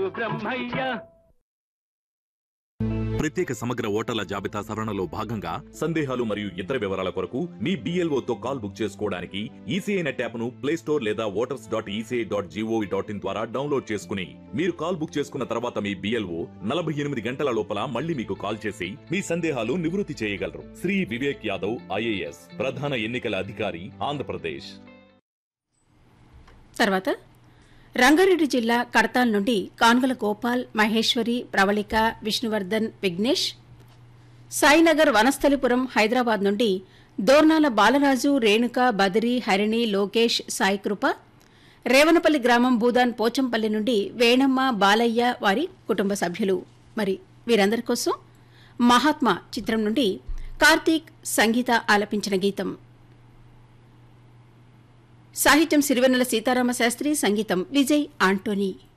బ్రహ్మయ్య ప్రత్యేక సమగ్ర ఓటర్ల జాబితా సవరణలో భాగంగా సందేహాలు మరియు ఇతర వివరాల కొరకు మీ BLO తో కాల్ బుక్ చేసుకోవడానికి ఈసీఐ నెట్ యాప్ ను ప్లే స్టోర్ లేదా voters dot ECI dot GOV dot in ద్వారా డౌన్లోడ్ చేసుకుని మీరు కాల్ బుక్ చేసుకున్న తర్వాత మీ బిఎల్ఓ నలభై ఎనిమిది గంటల లోపల మళ్ళీ మీకు కాల్ చేసి మీ సందేహాలు నివృత్తి చేయగలరు శ్రీ వివేక్ యాదవ్ ఐఏఎస్ ప్రధాన ఎన్నికల అధికారి ఆంధ్రప్రదేశ్ తర్వాత రంగారెడ్డి జిల్లా కడతాల్ నుండి కాన్గల గోపాల్ మహేశ్వరి ప్రవళిక విష్ణువర్ధన్ విఘ్నేష్ సాయినగర్ వనస్థలిపురం హైదరాబాద్ నుండి దోర్నాల బాలరాజు రేణుక బదిరి హరిణి లోకేష్ సాయికృప రేవనపల్లి గ్రామం భూదాన్ పోచంపల్లి నుండి వేణమ్మ బాలయ్య వారి కుటుంబ సభ్యులు మరి వీరందరి కోసం మహాత్మా చిత్రం నుండి కార్తీక్ సంగీత ఆలపించిన గీతం సాహిత్యం సిరివెన్నెల సీతారామ శాస్త్రి సంగీతం విజయ్ ఆంటోనీ